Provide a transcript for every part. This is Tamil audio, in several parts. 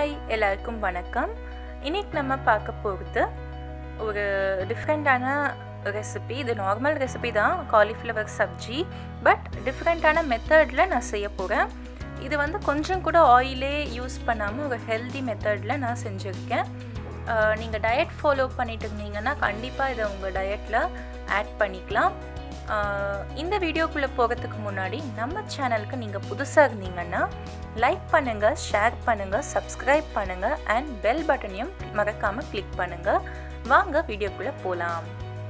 ஹாய் எல்லாருக்கும் வணக்கம் இன்னைக்கு நம்ம பார்க்க போகிறது ஒரு டிஃப்ரெண்ட்டான ரெசிபி இது நார்மல் ரெசிபி தான் காலிஃப்ளவர் சப்ஜி பட் டிஃப்ரெண்ட்டான மெத்தடில் நான் செய்ய போகிறேன் இது வந்து கொஞ்சம் கூட ஆயிலே யூஸ் பண்ணாமல் ஒரு ஹெல்தி மெத்தடில் நான் செஞ்சுருக்கேன் நீங்கள் டயட் ஃபாலோ பண்ணிட்டு இருந்தீங்கன்னா கண்டிப்பாக இதை உங்கள் டயட்டில் ஆட் பண்ணிக்கலாம் இந்த வீடியோக்குள்ளே போகிறதுக்கு முன்னாடி நம்ம சேனலுக்கு நீங்கள் புதுசாக இருந்தீங்கன்னா லைக் பண்ணுங்கள் ஷேர் பண்ணுங்கள் சப்ஸ்கிரைப் பண்ணுங்கள் அண்ட் பெல் பட்டனையும் மறக்காமல் கிளிக் பண்ணுங்கள் வாங்க வீடியோக்குள்ளே போகலாம்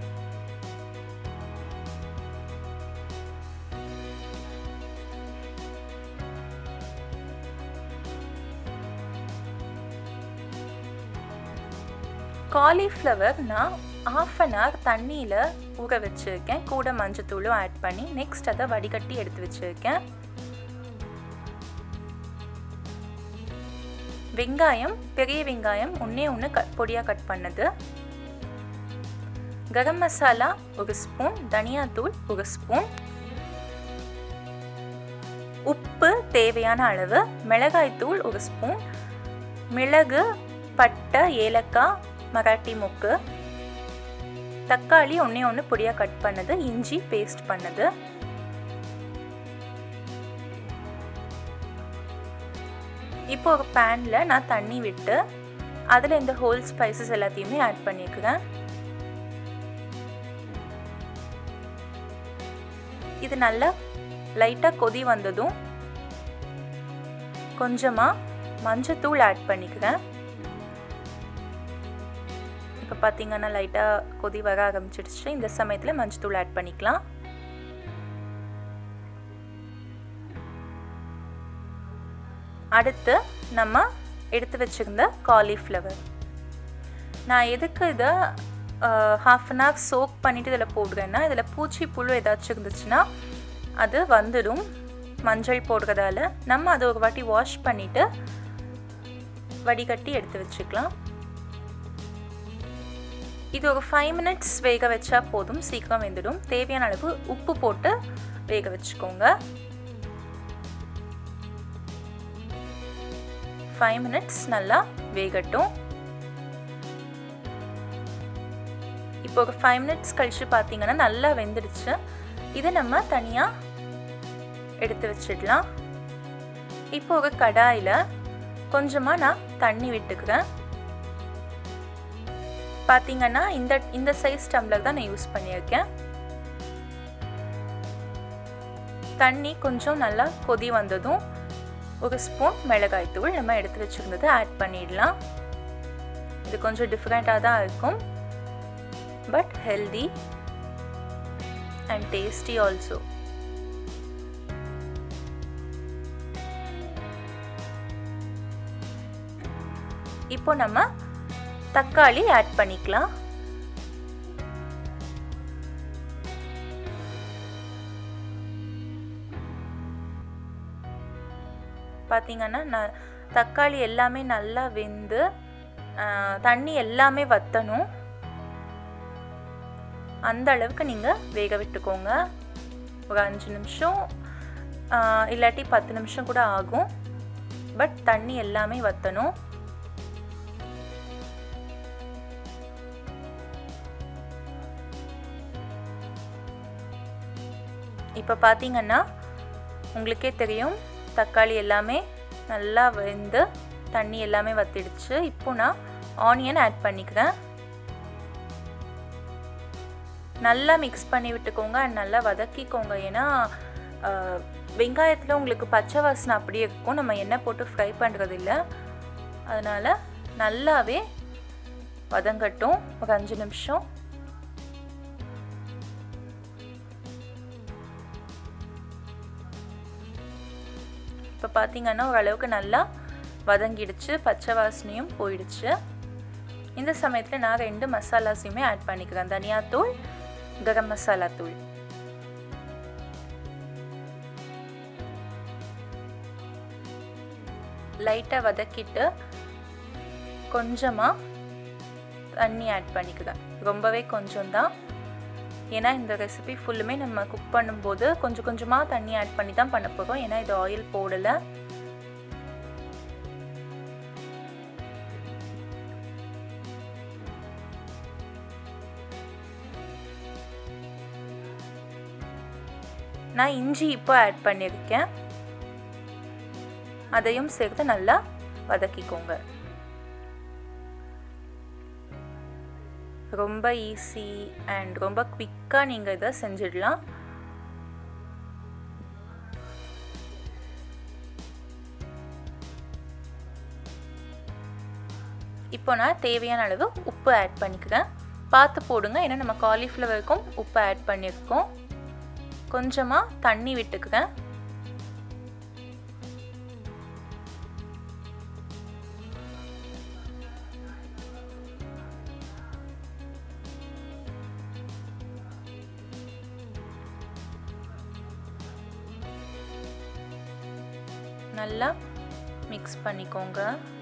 காலிஃப்ளவர் நான் ஆஃப் அன் ஹவர் தண்ணியில் ஊற வச்சுருக்கேன் கூட மஞ்சத்தூளும் ஆட் பண்ணி நெக்ஸ்ட் அதை வடிகட்டி எடுத்து வச்சுருக்கேன் வெங்காயம் பெரிய வெங்காயம் ஒன்றே ஒன்று க பொடியாக கட் பண்ணது கரம் மசாலா ஒரு ஸ்பூன் தனியாத்தூள் ஒரு ஸ்பூன் உப்பு தேவையான அளவு மிளகாய்த்தூள் ஒரு ஸ்பூன் மிளகு பட்டை ஏலக்காய் மராட்டி முக்கு தக்காளி ஒன்றே ஒன்று பொடியாக கட் பண்ணது இஞ்சி பேஸ்ட் பண்ணது இப்போ ஒரு பேனில் நான் தண்ணி விட்டு அதில் இந்த ஹோல் ஸ்பைசஸ் எல்லாத்தையுமே ஆட் பண்ணிக்கிறேன் இது நல்லா லைட்டாக கொதி வந்ததும் கொஞ்சமாக மஞ்சத்தூள் ஆட் பண்ணிக்கிறேன் இப்போ பார்த்தீங்கன்னா லைட்டாக கொதி வர ஆரம்பிச்சிடுச்சு இந்த சமயத்தில் மஞ்சத்தூள் ஆட் பண்ணிக்கலாம் அடுத்து நம்ம எடுத்து வச்சுருந்த காலிஃப்ளவர் நான் எதுக்கு இதை ஹாஃப் அன் ஹவர் சோக் பண்ணிவிட்டு இதில் போடுறேன்னா இதில் பூச்சி புழு ஏதாச்சும் இருந்துச்சுன்னா அது வந்துடும் மஞ்சள் போடுறதால நம்ம அதை ஒரு வாட்டி வாஷ் பண்ணிவிட்டு வடிகட்டி எடுத்து வச்சுக்கலாம் இது ஒரு ஃபைவ் மினிட்ஸ் வேக வச்சா போதும் சீக்கிரம் வெந்துடும் தேவையான அளவு உப்பு போட்டு வேக வச்சுக்கோங்க ஃபைவ் மினிட்ஸ் நல்லா வேகட்டும் இப்போ ஒரு ஃபைவ் மினிட்ஸ் கழித்து பார்த்தீங்கன்னா நல்லா வெந்துடுச்சு இதை நம்ம தனியாக எடுத்து வச்சிடலாம் இப்போ ஒரு கடாயில் கொஞ்சமாக நான் தண்ணி விட்டுக்கிறேன் பார்த்தீங்கன்னா இந்த இந்த சைஸ் டம்ளர் தான் நான் யூஸ் பண்ணியிருக்கேன் தண்ணி கொஞ்சம் நல்லா கொதி வந்ததும் ஒரு ஸ்பூன் மிளகாய் தூள் நம்ம எடுத்து வச்சுருந்ததை ஆட் பண்ணிடலாம் இது கொஞ்சம் டிஃப்ரெண்ட்டாக தான் இருக்கும் but healthy and tasty also இப்போ நம்ம தக்காளி ஆட் பண்ணிக்கலாம் பார்த்தீங்கன்னா நான் தக்காளி எல்லாமே நல்லா வெந்து தண்ணி எல்லாமே வற்றணும் அந்த அளவுக்கு நீங்கள் வேக விட்டுக்கோங்க ஒரு அஞ்சு நிமிஷம் இல்லாட்டி பத்து நிமிஷம் கூட ஆகும் பட் தண்ணி எல்லாமே வற்றணும் இப்போ பார்த்தீங்கன்னா உங்களுக்கே தெரியும் தக்காளி எல்லாமே நல்லா வெந்து தண்ணி எல்லாமே வத்திடுச்சு இப்போ நான் ஆனியன் ஆட் பண்ணிக்கிறேன் நல்லா மிக்ஸ் பண்ணி விட்டுக்கோங்க அண்ட் நல்லா வதக்கிக்கோங்க ஏன்னா வெங்காயத்தில் உங்களுக்கு பச்சை வாசனை அப்படியே இருக்கும் நம்ம எண்ணெய் போட்டு ஃப்ரை பண்ணுறது இல்லை அதனால் நல்லாவே வதங்கட்டும் ஒரு அஞ்சு நிமிஷம் இப்போ பார்த்தீங்கன்னா ஓரளவுக்கு நல்லா வதங்கிடுச்சு பச்சை வாசனையும் போயிடுச்சு இந்த சமயத்தில் நான் ரெண்டு மசாலாஸையுமே ஆட் பண்ணிக்கிறேன் தனியாத்தூள் கரம் மசாலா தூள் லைட்டாக வதக்கிட்டு கொஞ்சமாக தண்ணி ஆட் பண்ணிக்கிறேன் ரொம்பவே கொஞ்சம் தான் ஏன்னா இந்த ரெசிபி ஃபுல்லுமே நம்ம குக் பண்ணும்போது கொஞ்சம் கொஞ்சமாக தண்ணி ஆட் பண்ணி தான் பண்ண போகிறோம் ஏன்னா இது ஆயில் போடலை நான் இஞ்சி இப்போ ஆட் பண்ணியிருக்கேன் அதையும் சேர்த்து நல்லா வதக்கிக்கோங்க ரொம்ப ஈஸி அண்ட் ரொம்ப குவிக்காக நீங்கள் இதை செஞ்சிடலாம் இப்போ நான் தேவையான அளவு உப்பு ஆட் பண்ணிக்கிறேன் பார்த்து போடுங்க ஏன்னா நம்ம காலிஃப்ளவருக்கும் உப்பு ஆட் பண்ணியிருக்கோம் கொஞ்சமாக தண்ணி விட்டுக்கிறேன் நல்லா மிக்ஸ் பண்ணிக்கோங்க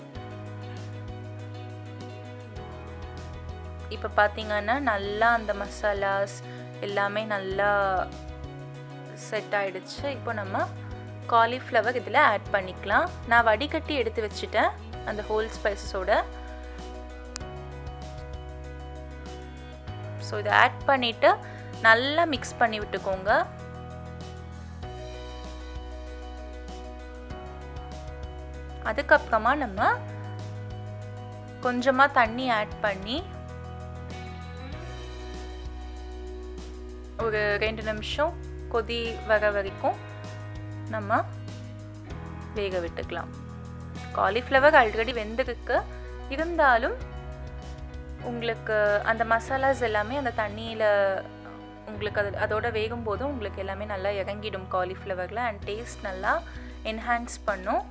இப்போ பார்த்தீங்கன்னா நல்லா அந்த மசாலாஸ் எல்லாமே நல்லா செட் ஆகிடுச்சு இப்போ நம்ம காலிஃப்ளவர் இதில் ஆட் பண்ணிக்கலாம் நான் வடிகட்டி எடுத்து வச்சுட்டேன் அந்த ஹோல் ஸ்பைசஸோட ஸோ இதை ஆட் பண்ணிவிட்டு நல்லா மிக்ஸ் பண்ணி விட்டுக்கோங்க அதுக்கப்புறமா நம்ம கொஞ்சமாக தண்ணி ஆட் பண்ணி ஒரு ரெண்டு நிமிஷம் கொதி வர வரைக்கும் நம்ம வேக விட்டுக்கலாம் காலிஃப்ளவர் ஆல்ரெடி வெந்திருக்கு இருந்தாலும் உங்களுக்கு அந்த மசாலாஸ் எல்லாமே அந்த தண்ணியில் உங்களுக்கு அது அதோட வேகும் போதும் உங்களுக்கு எல்லாமே நல்லா இறங்கிடும் காலிஃப்ளவரில் அண்ட் டேஸ்ட் நல்லா என்ஹான்ஸ் பண்ணும்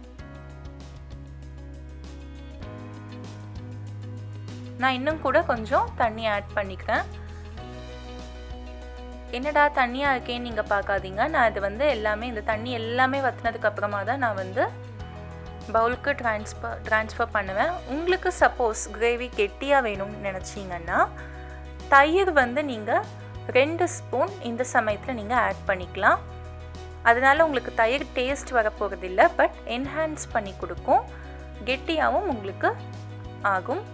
நான் இன்னும் கூட கொஞ்சம் தண்ணி ஆட் பண்ணிக்கிறேன் என்னடா தண்ணியாக இருக்கேன்னு நீங்கள் பார்க்காதீங்க நான் இது வந்து எல்லாமே இந்த தண்ணி எல்லாமே வற்றினதுக்கு அப்புறமா தான் நான் வந்து பவுலுக்கு ட்ரான்ஸ்ஃபர் ட்ரான்ஸ்ஃபர் பண்ணுவேன் உங்களுக்கு சப்போஸ் கிரேவி கெட்டியாக வேணும்னு நினச்சிங்கன்னா தயிர் வந்து நீங்கள் ரெண்டு ஸ்பூன் இந்த சமயத்தில் நீங்கள் ஆட் பண்ணிக்கலாம் அதனால் உங்களுக்கு தயிர் டேஸ்ட் வரப்போகிறது இல்லை பட் என்ஹான்ஸ் பண்ணி கொடுக்கும் கெட்டியாகவும் உங்களுக்கு ஆகும்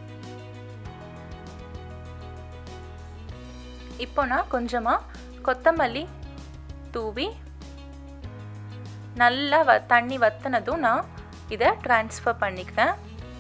இப்போ நான் கொஞ்சமாக கொத்தமல்லி தூவி நல்லா வ தண்ணி வத்தினதும் நான் இதை ட்ரான்ஸ்ஃபர் பண்ணிக்கிறேன்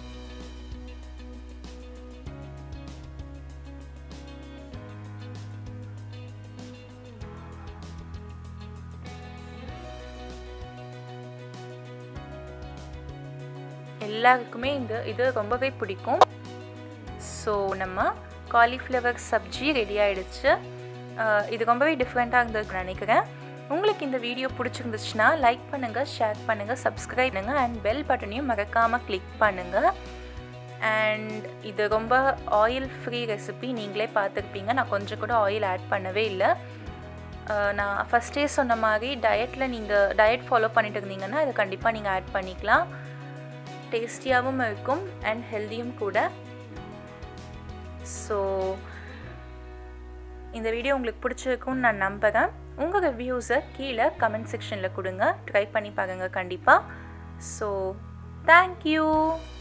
எல்லாருக்குமே இந்த இது ரொம்பவே பிடிக்கும் ஸோ நம்ம காலிஃப்ளவர் சப்ஜி ரெடி ஆகிடுச்சு இது ரொம்பவே டிஃப்ரெண்ட்டாக இருந்தது நினைக்கிறேன் உங்களுக்கு இந்த வீடியோ பிடிச்சிருந்துச்சுன்னா லைக் பண்ணுங்கள் ஷேர் பண்ணுங்கள் சப்ஸ்கிரைப் பண்ணுங்கள் அண்ட் பெல் பட்டனையும் மறக்காமல் கிளிக் பண்ணுங்கள் அண்ட் இது ரொம்ப ஆயில் ஃப்ரீ ரெசிபி நீங்களே பார்த்துருப்பீங்க நான் கொஞ்சம் கூட ஆயில் ஆட் பண்ணவே இல்லை நான் ஃபஸ்ட்டே சொன்ன மாதிரி டயட்டில் நீங்கள் டயட் ஃபாலோ பண்ணிட்டு இருந்தீங்கன்னா இதை கண்டிப்பாக நீங்கள் ஆட் பண்ணிக்கலாம் டேஸ்டியாகவும் இருக்கும் அண்ட் ஹெல்த்தியும் கூட ஸோ இந்த வீடியோ உங்களுக்கு பிடிச்சிருக்கும்னு நான் நம்புகிறேன் உங்கள் ரிவ்யூஸை கீழே கமெண்ட் செக்ஷனில் கொடுங்க ட்ரை பண்ணி பாருங்கள் கண்டிப்பாக ஸோ தேங்க்யூ